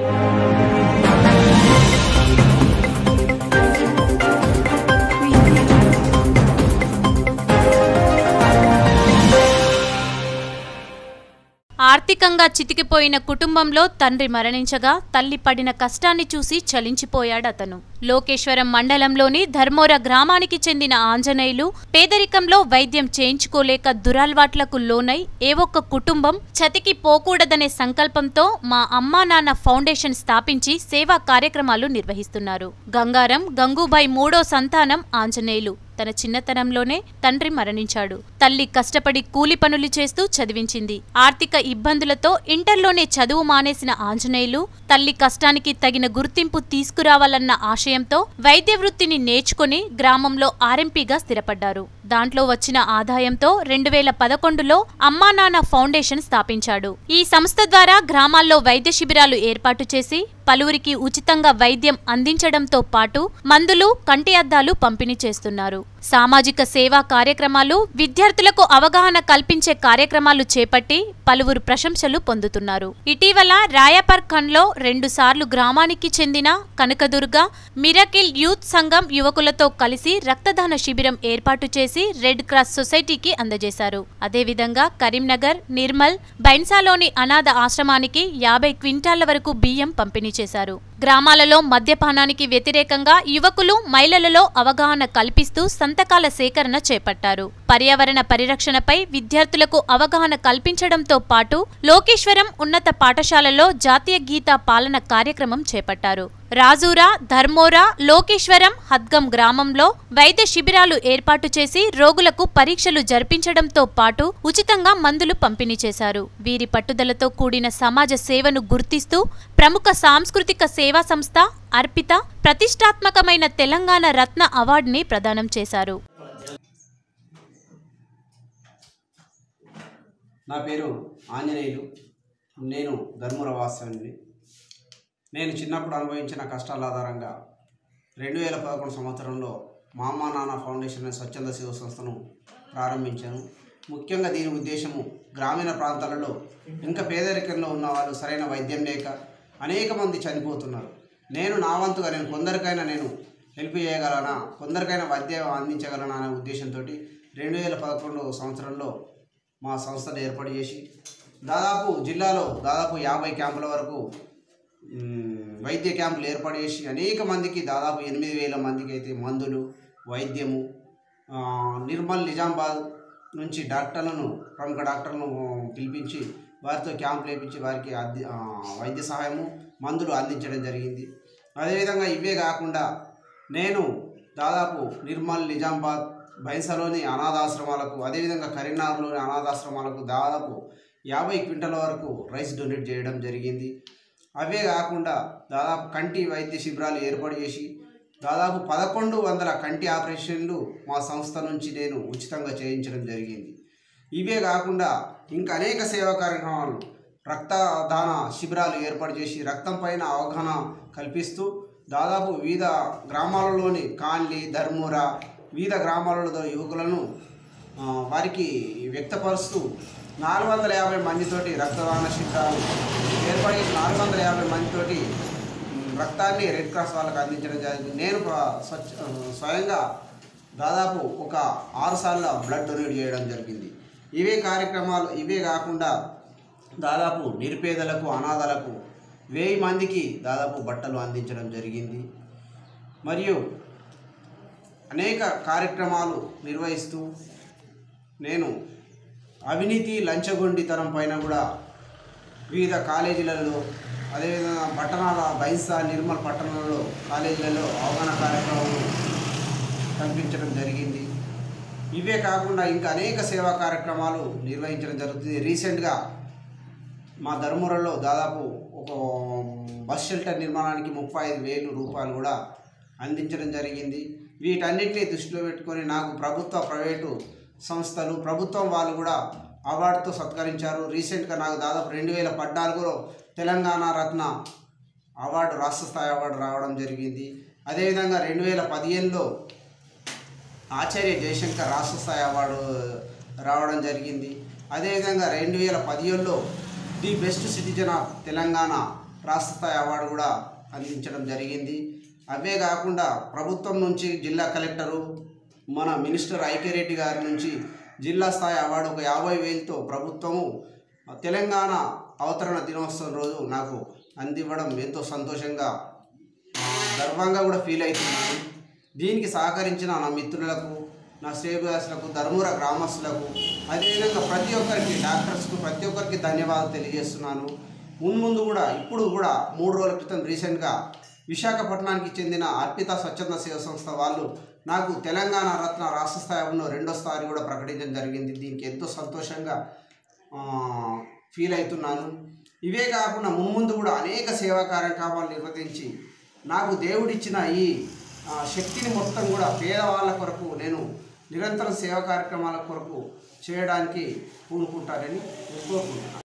ఆర్థికంగా చితికిపోయిన కుటుంబంలో తండ్రి మరణించగా తల్లి పడిన కష్టాన్ని చూసి చలించిపోయాడతను లోకేశ్వరం మండలంలోని ధర్మోర గ్రామానికి చెందిన ఆంజనేయులు పేదరికంలో వైద్యం చేయించుకోలేక దురలవాట్లకు లోనై ఏ ఒక్క కుటుంబం చతికి పోకూడదనే సంకల్పంతో మా అమ్మా నాన్న ఫౌండేషన్ స్థాపించి సేవా కార్యక్రమాలు నిర్వహిస్తున్నారు గంగారం గంగూబాయ్ మూడో సంతానం ఆంజనేయులు తన చిన్నతనంలోనే తండ్రి మరణించాడు తల్లి కష్టపడి కూలి పనులు చేస్తూ చదివించింది ఆర్థిక ఇబ్బందులతో ఇంటర్లోనే చదువు మానేసిన ఆంజనేయులు తల్లి కష్టానికి తగిన గుర్తింపు తీసుకురావాలన్న ఆశయంతో వైద్య వృత్తిని నేర్చుకుని గ్రామంలో ఆర్ఎంపీగా స్థిరపడ్డారు దాంట్లో వచ్చిన ఆదాయంతో రెండు వేల పదకొండులో అమ్మా నాన్న ఫౌండేషన్ స్థాపించాడు ఈ సంస్థ ద్వారా గ్రామాల్లో వైద్య శిబిరాలు ఏర్పాటు చేసి పలువురికి ఉచితంగా వైద్యం అందించడంతో పాటు మందులు కంటి అద్దాలు పంపిణీ చేస్తున్నారు సామాజిక సేవా కార్యక్రమాలు విద్యార్థులకు అవగాహన కల్పించే కార్యక్రమాలు చేపట్టి పలువురు ప్రశంసలు పొందుతున్నారు ఇటీవల రాయాపర్ ఖండ్లో రెండు సార్లు గ్రామానికి చెందిన కనకదుర్గ మిరకిల్ యూత్ సంఘం యువకులతో కలిసి రక్తదాన శిబిరం ఏర్పాటు చేసి రెడ్ క్రాస్ సొసైటీకి అందజేశారు అదేవిధంగా కరీంనగర్ నిర్మల్ బైన్సాలోని అనాథ ఆశ్రమానికి యాభై క్వింటాళ్ల వరకు బియ్యం పంపిణీ చేశారు గ్రామాలలో మద్యపానానికి వ్యతిరేకంగా యువకులు మహిళలలో అవగాహన కల్పిస్తూ సంతకాల సేకరణ చేపట్టారు పర్యావరణ పరిరక్షణపై విద్యార్థులకు అవగాహన కల్పించడంతో పాటు లోకేశ్వరం ఉన్నత పాఠశాలలో జాతీయ గీత పాలన కార్యక్రమం చేపట్టారు రాజూరా ధర్మోరా లోకేశ్వరం హద్గం గ్రామంలో వైద్య శిబిరాలు ఏర్పాటు చేసి రోగులకు పరీక్షలు జరిపించడంతో పాటు ఉచితంగా మందులు పంపిణీ చేశారు వీరి పట్టుదలతో కూడిన సమాజ సేవను గుర్తిస్తూ ప్రముఖ సాంస్కృతిక సేవా సంస్థ అర్పిత ప్రతిష్టాత్మకమైన తెలంగాణ రత్న అవార్డుని ప్రదానం చేశారు నా పేరు ఆంజనేయులు నేను ధర్మపుర వాస్తవ్యుని నేను చిన్నప్పుడు అనుభవించిన కష్టాల ఆధారంగా రెండు వేల పదకొండు సంవత్సరంలో మా అమ్మ నాన్న ఫౌండేషన్ అనే స్వచ్ఛంద సేవ సంస్థను ప్రారంభించాను ముఖ్యంగా దీని ఉద్దేశము గ్రామీణ ప్రాంతాలలో ఇంకా పేదరికంలో ఉన్న వాళ్ళు సరైన వైద్యం లేక అనేక మంది చనిపోతున్నారు నేను నా వంతుగా నేను కొందరికైనా నేను హెల్ప్ చేయగలనా కొందరికైనా వైద్యం అందించగలనా అనే ఉద్దేశంతో రెండు వేల పదకొండు సంవత్సరంలో మా సంస్థను ఏర్పాటు చేసి దాదాపు జిల్లాలో దాదాపు యాభై క్యాంపుల వరకు మ్, వైద్య క్యాంపులు ఏర్పాటు చేసి అనేక మందికి దాదాపు ఎనిమిది వేల మందికి అయితే మందులు వైద్యము ఆ, నిర్మల్ నిజామాబాద్ నుంచి డాక్టర్లను ప్రముఖ డాక్టర్లను పిలిపించి వారితో క్యాంపులు వేయించి వారికి అద్దె ఆ, వైద్య సహాయము మందులు అందించడం జరిగింది అదేవిధంగా ఇవే కాకుండా నేను దాదాపు నిర్మల్ నిజామాబాద్ బైన్సాలోని అనాథాశ్రమాలకు అదేవిధంగా కరీంనగర్లోని అనాథాశ్రమాలకు దాదాపు యాభై క్వింటల వరకు రైస్ డొనేట్ చేయడం జరిగింది అవే కాకుండా దాదాపు కంటి వైద్య శిబిరాలు ఏర్పాటు చేసి దాదాపు పదకొండు వందల కంటి ఆపరేషన్లు మా సంస్థ నుంచి నేను ఉచితంగా చేయించడం జరిగింది ఇవే కాకుండా ఇంకా అనేక సేవా కార్యక్రమాలు రక్తదాన శిబిరాలు ఏర్పాటు చేసి రక్తం పైన అవగాహన కల్పిస్తూ దాదాపు వివిధ గ్రామాలలోని కాన్లి ధర్మూర వివిధ గ్రామాలలో యువకులను ఆ, వారికి వ్యక్తపరుస్తూ నాలుగు వందల యాభై మందితోటి రక్తదాన శిబిరాలు ఏర్పాటు చేసి నాలుగు వందల యాభై మందితోటి మ్, రక్తాన్ని రెడ్ క్రాస్ వాళ్ళకి అందించడం జరిగింది నేను ఒక స్వచ్ఛ స్వయంగా దాదాపు ఒక ఆరు సార్లు బ్లడ్ డొనేట్ చేయడం జరిగింది ఇవే కార్యక్రమాలు ఇవే కాకుండా దాదాపు నిరుపేదలకు అనాథలకు వెయ్యి మందికి దాదాపు బట్టలు అందించడం జరిగింది మరియు అనేక కార్యక్రమాలు నిర్వహిస్తూ నేను అవినీతి లంచగొండితనం పైన కూడా వివిధ కాలేజీలలో అదేవిధంగా పట్టణాల బైన్సా నిర్మల్ పట్టణాలలో కాలేజీలలో అవగాహన కార్యక్రమాలు కల్పించడం జరిగింది ఇవే కాకుండా ఇంకా అనేక సేవా కార్యక్రమాలు నిర్వహించడం జరుగుతుంది రీసెంట్గా మా ధర్మవరంలో దాదాపు ఒక బస్ షెల్టర్ నిర్మాణానికి ముప్పై ఐదు వేలు రూపాయలు కూడా అందించడం జరిగింది వీటన్నిటిని దృష్టిలో పెట్టుకొని నాకు ప్రభుత్వ ప్రైవేటు సంస్థలు ప్రభుత్వం వాళ్ళు కూడా అవార్డుతో సత్కరించారు రీసెంట్గా నాకు దాదాపు రెండు వేల పద్నాలుగులో తెలంగాణ రత్న అవార్డు రాష్ట్ర స్థాయి అవార్డు రావడం జరిగింది అదేవిధంగా రెండు వేల పదిహేనులో ఆచార్య జయశంకర్ రాష్ట్ర స్థాయి అవార్డు రావడం జరిగింది అదేవిధంగా రెండు వేల పదిహేడులో the best citizen of Telangana రాష్ట్ర స్థాయి అవార్డు కూడా అందించడం జరిగింది అవే కాకుండా ప్రభుత్వం నుంచి జిల్లా కలెక్టరు మన మినిస్టర్ ఐక్యరెడ్డి గారి నుంచి జిల్లా స్థాయి అవార్డు ఒక యాభై వేలతో ప్రభుత్వము తెలంగాణ అవతరణ దినోత్సవం రోజు నాకు అందివ్వడం ఎంతో సంతోషంగా ఆ, గర్వంగా కూడా ఫీల్ అవుతున్నాను దీనికి సహకరించిన నా మిత్రులకు నా శ్రేయభిలాషులకు ధర్మూర గ్రామస్తులకు అదేవిధంగా ప్రతి ఒక్కరికి డాక్టర్స్కు ప్రతి ఒక్కరికి ధన్యవాదాలు తెలియజేస్తున్నాను మున్ముందు కూడా ఇప్పుడు కూడా మూడు రోజుల క్రితం రీసెంట్గా విశాఖపట్నానికి చెందిన అర్పిత స్వచ్ఛంద సేవ సంస్థ వాళ్ళు నాకు తెలంగాణ రత్న రాష్ట్ర స్థాయిలో రెండో స్థాయి కూడా ప్రకటించడం జరిగింది దీనికి ఎంతో సంతోషంగా ఆ, ఫీల్ అవుతున్నాను ఇవే కాకుండా మున్ముందు కూడా అనేక సేవా కార్యక్రమాలు నిర్వర్తించి నాకు దేవుడిచ్చిన ఈ ఆ, శక్తిని మొత్తం కూడా పేదవాళ్ళ కొరకు నేను నిరంతరం సేవా కార్యక్రమాల కొరకు చేయడానికి పూనుకుంటానని నేను కోరుకుంటున్నాను